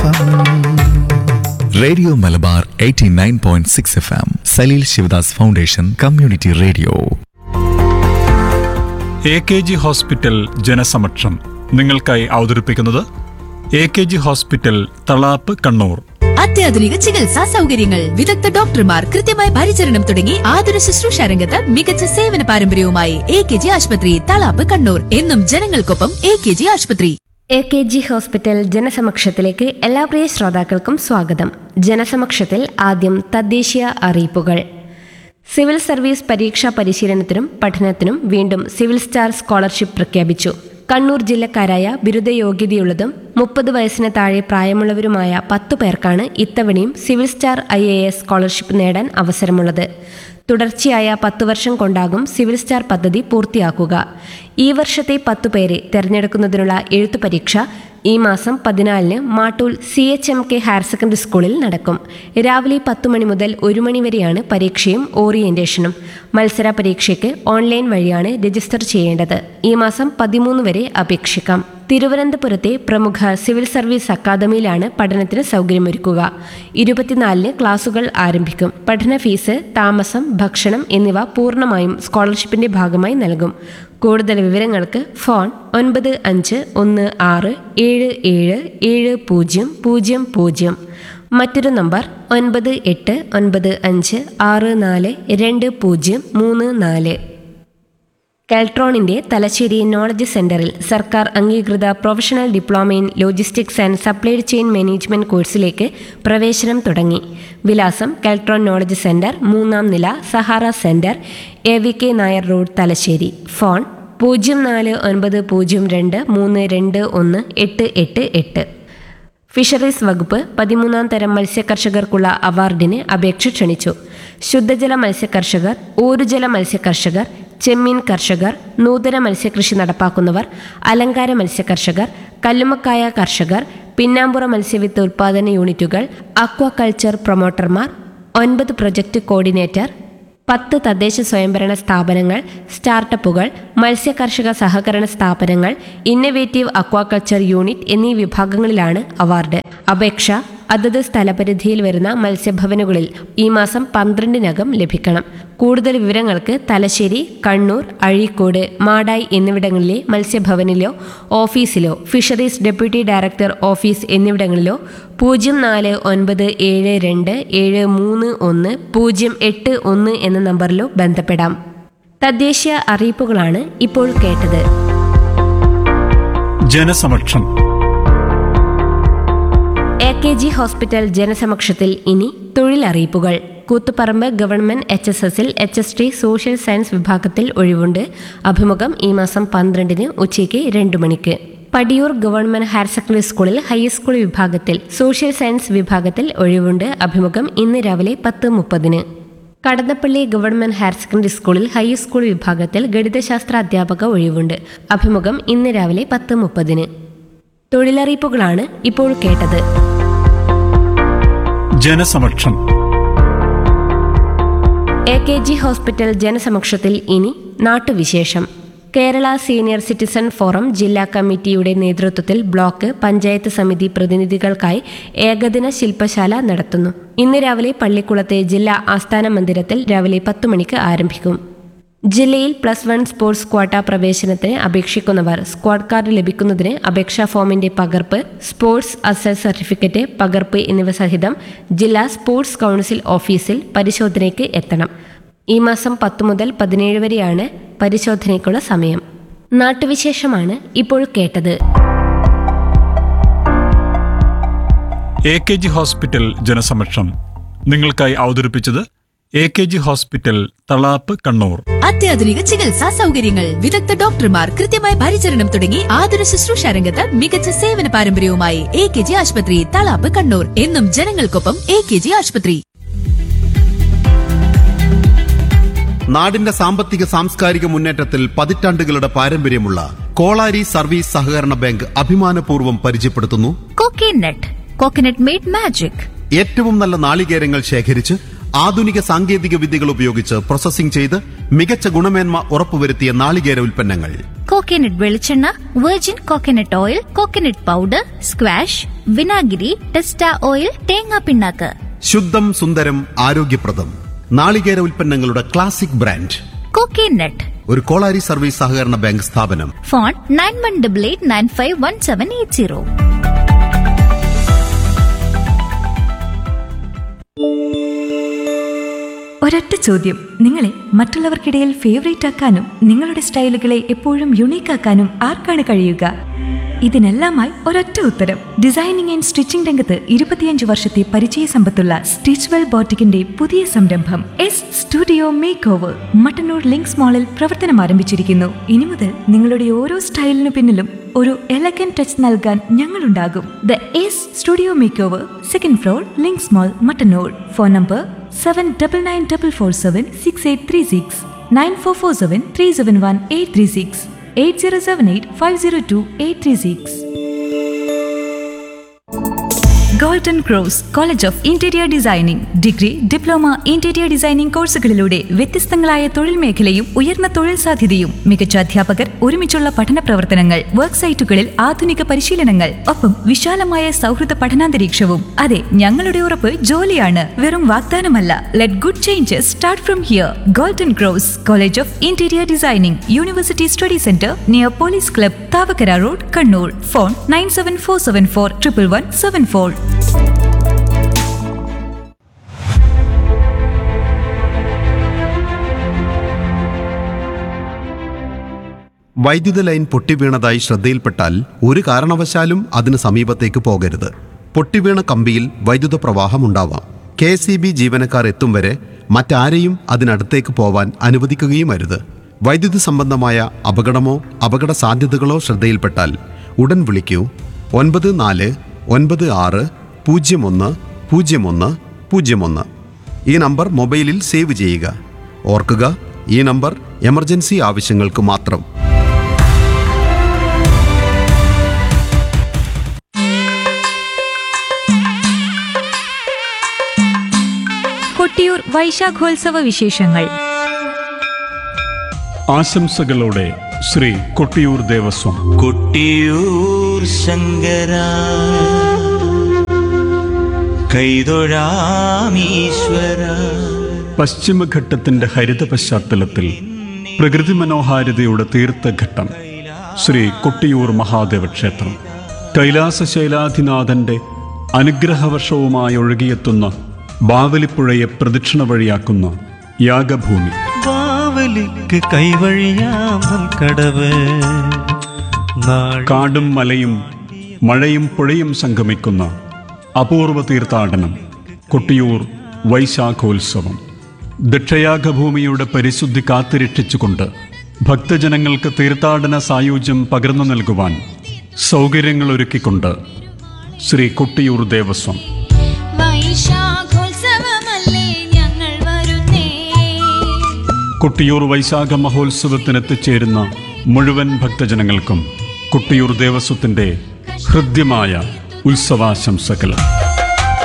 FM radio Malabar 89.6 F M Saleel Sivadas foundation community radio A K G hospital ജനസമക്ഷം നിങ്ങൾക്കായി അവതരിപ്പിക്കുന്നത് A K G hospital Thalap Kannur അത്യാധുനിക ചികിത്സാ സൗകര്യങ്ങൾ വിദഗ്ധ ഡോക്ടർമാർ കൃത്യമായ പരിചരണം തുടങ്ങി ആതുര ശുശ്രൂഷ രംഗത്ത് മികച്ച സേവന പാരമ്പര്യവുമായി എ കെ ജി ആശുപത്രി തളാപ്പ് കണ്ണൂർ എന്നും ജനങ്ങൾക്കൊപ്പം എ കെ ജി ആശുപത്രി എ കെ ജി ഹോസ്പിറ്റൽ ജനസമക്ഷത്തിലേക്ക് എല്ലാ പ്രിയ ശ്രോതാക്കൾക്കും സ്വാഗതം ജനസമക്ഷത്തിൽ ആദ്യം തദ്ദേശീയ അറിയിപ്പുകൾ സിവിൽ സർവീസ് പരീക്ഷാ പരിശീലനത്തിനും പഠനത്തിനും വീണ്ടും സിവിൽ സ്റ്റാർ സ്കോളർഷിപ്പ് പ്രഖ്യാപിച്ചു കണ്ണൂർ ജില്ലക്കാരായ ബിരുദ യോഗ്യതയുള്ളതും മുപ്പത് വയസ്സിന് താഴെ പ്രായമുള്ളവരുമായ പത്തു പേർക്കാണ് ഇത്തവണയും civil star I A S scholarship നേടാൻ അവസരമുള്ളത് തുടർച്ചയായ പത്തു വർഷം കൊണ്ടാകും സിവിൽ സ്റ്റാർ പദ്ധതി പൂർത്തിയാക്കുക ഈ വർഷത്തെ പത്തു പേരെ തെരഞ്ഞെടുക്കുന്നതിനുള്ള എഴുത്തു പരീക്ഷ ഈ മാസം പതിനാലിന് Mattool C H M K higher secondary സ്കൂളിൽ നടക്കും രാവിലെ പത്തു മണി മുതൽ ഒരു മണി വരെയാണ് പരീക്ഷയും ഓറിയന്റേഷനും മത്സര പരീക്ഷയ്ക്ക് ഓൺലൈൻ വഴിയാണ് രജിസ്റ്റർ ചെയ്യേണ്ടത് ഈ മാസം പതിമൂന്ന് വരെ അപേക്ഷിക്കാം തിരുവനന്തപുരത്തെ പ്രമുഖ സിവിൽ സർവീസ് അക്കാദമിയിലാണ് പഠനത്തിന് സൗകര്യമൊരുക്കുക ഇരുപത്തിനാലിന് ക്ലാസുകൾ ആരംഭിക്കും പഠന ഫീസ് താമസം ഭക്ഷണം എന്നിവ പൂർണ്ണമായും സ്കോളർഷിപ്പിന്റെ ഭാഗമായി നൽകും കൂടുതൽ വിവരങ്ങൾക്ക് ഫോൺ ഒൻപത് അഞ്ച് ഒന്ന് ആറ് ഏഴ് ഏഴ് ഏഴ് പൂജ്യം പൂജ്യം പൂജ്യം മറ്റൊരു നമ്പർ ഒൻപത് എട്ട് ഒൻപത് അഞ്ച് ആറ് നാല് രണ്ട് പൂജ്യം മൂന്ന് നാല് കാൽട്രോണിന്റെ തലശ്ശേരി നോളജ് സെന്ററിൽ സർക്കാർ അംഗീകൃത professional diploma in logistics and supply chain management കോഴ്സിലേക്ക് പ്രവേശനം തുടങ്ങി വിലാസം കാൽട്രോൺ നോളജ് സെന്റർ മൂന്നാം നില Sahara centre A V K Nair road Thalassery phone പൂജ്യം നാല് ഒൻപത് പൂജ്യം രണ്ട് മൂന്ന് രണ്ട് ഒന്ന് എട്ട് എട്ട് എട്ട് ഫിഷറീസ് വകുപ്പ് പതിമൂന്നാം തരം മത്സ്യകർഷകർക്കുള്ള അവാർഡിന് അപേക്ഷ ക്ഷണിച്ചു ശുദ്ധജല മത്സ്യകർഷകർ ഊരുജല മത്സ്യകർഷകർ ചെമ്മീൻ കർഷകർ നൂതന മത്സ്യകൃഷി നടപ്പാക്കുന്നവർ അലങ്കാര മത്സ്യകർഷകർ കല്ലുമക്കായ കർഷകർ പിന്നാമ്പുറ മത്സ്യവിത്ത് ഉൽപാദന യൂണിറ്റുകൾ അക്വാകൾച്ചർ പ്രൊമോട്ടർമാർ ഒൻപത് പ്രൊജക്ട് കോർഡിനേറ്റർ പത്ത് തദ്ദേശ സ്വയംഭരണ സ്ഥാപനങ്ങൾ സ്റ്റാർട്ടപ്പുകൾ മത്സ്യകർഷക സഹകരണ സ്ഥാപനങ്ങൾ ഇന്നവേറ്റീവ് അക്വാകൾച്ചർ യൂണിറ്റ് എന്നീ വിഭാഗങ്ങളിലാണ് അവാർഡ് അപേക്ഷ അതത് സ്ഥലപരിധിയിൽ വരുന്ന മത്സ്യഭവനുകളിൽ ഈ മാസം പന്ത്രണ്ടിനകം ലഭിക്കണം കൂടുതൽ വിവരങ്ങൾക്ക് തലശ്ശേരി കണ്ണൂർ അഴീക്കോട് മാടായി എന്നിവിടങ്ങളിലെ മത്സ്യഭവനിലോ ഓഫീസിലോ ഫിഷറീസ് ഡെപ്യൂട്ടി ഡയറക്ടർ ഓഫീസ് എന്നിവിടങ്ങളിലോ പൂജ്യം നാല് ഒൻപത് ഏഴ് രണ്ട് ഏഴ് മൂന്ന് ഒന്ന് പൂജ്യം എട്ട് ഒന്ന് എന്ന നമ്പറിലോ ബന്ധപ്പെടാം തദ്ദേശീയ അറിയിപ്പുകളാണ് ഇപ്പോൾ കേട്ടത് ജനസമക്ഷം എ കെ ജി ഹോസ്പിറ്റൽ ജനസമക്ഷത്തിൽ ഇനി തൊഴിലറിയിപ്പുകൾ കൂത്തുപറമ്പ് ഗവൺമെന്റ് എച്ച് എസ് എസിൽ H S T social science വിഭാഗത്തിൽ ഒഴിവുണ്ട് അഭിമുഖം ഈ മാസം പന്ത്രണ്ടിന് ഉച്ചയ്ക്ക് രണ്ട് മണിക്ക് പടിയൂർ ഗവൺമെന്റ് ഹയർ സെക്കൻഡറി സ്കൂളിൽ ഹൈസ്കൂൾ വിഭാഗത്തിൽ സോഷ്യൽ സയൻസ് വിഭാഗത്തിൽ ഒഴിവുണ്ട് അഭിമുഖം ഇന്ന് രാവിലെ പത്ത് മുപ്പതിന് കടന്നപ്പള്ളി ഗവൺമെന്റ് ഹയർ സെക്കൻഡറി സ്കൂളിൽ ഹൈസ്കൂൾ വിഭാഗത്തിൽ ഗണിതശാസ്ത്ര അധ്യാപക ഒഴിവുണ്ട് അഭിമുഖം ഇന്ന് രാവിലെ പത്ത് മുപ്പതിന് തൊഴിലറിയിപ്പുകളാണ് ഇപ്പോൾ കേട്ടത് ജനസമക്ഷം എ കെ ജി ഹോസ്പിറ്റൽ ജനസമക്ഷത്തിൽ ഇനി നാട്ടുവിശേഷം കേരള സീനിയർ സിറ്റിസൺ ഫോറം ജില്ലാ കമ്മിറ്റിയുടെ നേതൃത്വത്തിൽ ബ്ലോക്ക് പഞ്ചായത്ത് സമിതി പ്രതിനിധികൾക്കായി ഏകദിന ശില്പശാല നടത്തുന്നു ഇന്ന് രാവിലെ പള്ളിക്കുളത്തെ ജില്ലാ ആസ്ഥാന മന്ദിരത്തിൽ രാവിലെ പത്തു മണിക്ക് ആരംഭിക്കും ജില്ലയിൽ പ്ലസ് വൺ സ്പോർട്സ് ക്വാട്ട പ്രവേശനത്തിന് അപേക്ഷിക്കുന്നവർ സ്ക്വാഡ് കാർഡ് ലഭിക്കുന്നതിന് അപേക്ഷാ ഫോമിന്റെ പകർപ്പ് സ്പോർട്സ് അസസ് സർട്ടിഫിക്കറ്റ് പകർപ്പ് എന്നിവ സഹിതം ജില്ലാ സ്പോർട്സ് കൗൺസിൽ ഓഫീസിൽ പരിശോധനയ്ക്ക് എത്തണം ഈ മാസം പത്ത് മുതൽ പതിനേഴ് വരെയാണ് പരിശോധനയ്ക്കുള്ള സമയം നാട്ടുവിശേഷമാണ് ഇപ്പോൾ കേട്ടത് എ കെ ജി ഹോസ്പിറ്റൽ ജനസമക്ഷം നിങ്ങൾക്കായി അവതരിപ്പിച്ചത് A K G hospital Thalap Kannur അത്യാധുനിക ചികിത്സാ സൗകര്യങ്ങൾ വിദഗ്ധ ഡോക്ടർമാർ കൃത്യമായ പരിചരണം തുടങ്ങി ആതുര ശുശ്രൂഷ രംഗത്ത് മികച്ച സേവന പാരമ്പര്യവുമായി എ കെ ജി ആശുപത്രി തളാപ്പ് കണ്ണൂർ എന്നും ജനങ്ങൾക്കൊപ്പം എ കെ ജി ആശുപത്രി നാടിന്റെ സാമ്പത്തിക സാംസ്കാരിക മുന്നേറ്റത്തിൽ പതിറ്റാണ്ടുകളുടെ പാരമ്പര്യമുള്ള കോളാരി സർവീസ് സഹകരണ ബാങ്ക് അഭിമാനപൂർവ്വം പരിചയപ്പെടുത്തുന്നു കോക്കനട്ട് കോക്കനട്ട് മെയ്ഡ് മാജിക് ഏറ്റവും നല്ല നാളികേരങ്ങൾ ശേഖരിച്ച് ആധുനിക സാങ്കേതിക വിദ്യകൾ ഉപയോഗിച്ച് പ്രോസസ്സിംഗ് ചെയ്ത് മികച്ച ഗുണമേന്മ ഉറപ്പുവരുത്തിയ നാളികേര ഉൽപ്പന്നങ്ങൾ കോക്കനട്ട് വെളിച്ചെണ്ണ virgin coconut oil coconut powder squash വിനാഗിരി ടെസ്റ്റ ഓയിൽ തേങ്ങാ പിണ്ണാക്ക് ശുദ്ധം സുന്ദരം ആരോഗ്യപ്രദം നാളികേര ഉൽപ്പന്നങ്ങളുടെ ക്ലാസിക് ബ്രാൻഡ് കോക്കനട്ട് ഒരു കോളാരി സർവീസ് സഹകരണ ബാങ്ക് സ്ഥാപനം phone nine one double eight nine five one seven eight zero ഒരൊറ്റ ചോദ്യം നിങ്ങളെ മറ്റുള്ളവർക്കിടയിൽ ഫേവറേറ്റ് ആക്കാനും നിങ്ങളുടെ സ്റ്റൈലുകളെ എപ്പോഴും യുണീക്ക് ആക്കാനും ആർക്കാണ് കഴിയുക ഇതിനെല്ലാമായി ഒരൊറ്റ ഉത്തരം ഡിസൈനിങ് ആൻഡ് സ്റ്റിച്ചിംഗ് രംഗത്ത് ഇരുപത്തിയഞ്ച് വർഷത്തെ പരിചയ സമ്പത്തുള്ള സ്റ്റിച്ച്വെൽ ബോട്ടിക്കിന്റെ പുതിയ സംരംഭം S studio make over Mattannur Links മാളിൽ പ്രവർത്തനം ആരംഭിച്ചിരിക്കുന്നു ഇനി മുതൽ നിങ്ങളുടെ ഓരോ സ്റ്റൈലിനു പിന്നിലും ഒരു എലഗൻ ടച്ച് നൽകാൻ ഞങ്ങളുണ്ടാകും the S studio make over second floor Links mall Mattannur phone number seven double nine double four seven six eight three six nine four four seven three seven one eight three six eight zero seven eight five zero two eight three six Golden Cross College of Interior Designing degree diploma interior designing കോഴ്സുകളിലൂടെ വ്യത്യസ്തങ്ങളായ തൊഴിൽ മേഖലയും ഉയർന്ന തൊഴിൽ സാധ്യതയും മികച്ച അധ്യാപകർ ഒരുമിച്ചുള്ള പഠന പ്രവർത്തനങ്ങൾ വർക്ക് സൈറ്റുകളിൽ ആധുനിക പരിശീലനങ്ങൾ ഒപ്പം വിശാലമായ സൗഹൃദ പഠനാന്തരീക്ഷവും അതെ ഞങ്ങളുടെ ഉറപ്പ് ജോലിയാണ് വെറും വാഗ്ദാനമല്ല let good changes start from here Golden Cross College of Interior Designing university study centre near police club Thavakkara road Kannur phone nine seven four seven four triple one seven four വൈദ്യുത ലൈൻ പൊട്ടിവീണതായി ശ്രദ്ധയിൽപ്പെട്ടാൽ ഒരു കാരണവശാലും അതിന് സമീപത്തേക്ക് പോകരുത് പൊട്ടിവീണ കമ്പിയിൽ വൈദ്യുത പ്രവാഹം ഉണ്ടാവാം കെ സി ബി ജീവനക്കാർ എത്തും വരെ മറ്റാരെയും അതിനടുത്തേക്ക് പോവാൻ അനുവദിക്കുകയും അരുത് വൈദ്യുതി സംബന്ധമായ അപകടമോ അപകട സാധ്യതകളോ ശ്രദ്ധയിൽപ്പെട്ടാൽ ഉടൻ വിളിക്കൂ ഒൻപത് നാല് ഒൻപത് ആറ് പൂജ്യം ഒന്ന് പൂജ്യം ഒന്ന് പൂജ്യം ഒന്ന് ഈ നമ്പർ മൊബൈലിൽ സേവ് ചെയ്യുക ഓർക്കുക ഈ നമ്പർ എമർജൻസി ആവശ്യങ്ങൾക്ക് മാത്രം കൊട്ടിയൂർ വൈശാഖോത്സവ വിശേഷങ്ങൾ ആശംസകളോടെ ശ്രീ കൊട്ടിയൂർ ദേവസ്വം കൊട്ടിയൂർ ശങ്കര കൈതൊഴാമീശ്വര പശ്ചിമഘട്ടത്തിന്റെ ഹരിത പശ്ചാത്തലത്തിൽ പ്രകൃതി മനോഹാരിതയുടെ തീർത്ഥഘട്ടം ശ്രീ കൊട്ടിയൂർ മഹാദേവ ക്ഷേത്രം കൈലാസശൈലാധിനാഥന്റെ അനുഗ്രഹവർഷവുമായി ഒഴുകിയെത്തുന്ന ബാവലിപ്പുഴയെ പ്രദക്ഷിണ വഴിയാക്കുന്ന യാഗഭൂമി ബാവലിക്ക് കൈവഴിയാം കടവ് നാൾ കാടും മലയും മഴയും പുഴയും സംഗമിക്കുന്ന അപൂർവ തീർത്ഥാടനം കൊട്ടിയൂർ വൈശാഖോത്സവം ദക്ഷയാഗഭൂമിയുടെ പരിശുദ്ധി കാത്തുരക്ഷിച്ചുകൊണ്ട് ഭക്തജനങ്ങൾക്ക് തീർത്ഥാടന സായുജ്യം പകർന്നു നൽകുവാൻ സൗകര്യങ്ങളൊരുക്കിക്കൊണ്ട് ശ്രീ കൊട്ടിയൂർ ദേവസ്വം വൈശാഖോത്സവമല്ലേ ഞങ്ങൾ വരുന്നേ കൊട്ടിയൂർ വൈശാഖ മഹോത്സവത്തിന് എത്തിച്ചേരുന്ന മുഴുവൻ ഭക്തജനങ്ങൾക്കും കൊട്ടിയൂർ ദേവസ്വത്തിന്റെ ഹൃദ്യമായ ഉത്സവാശംസകൾ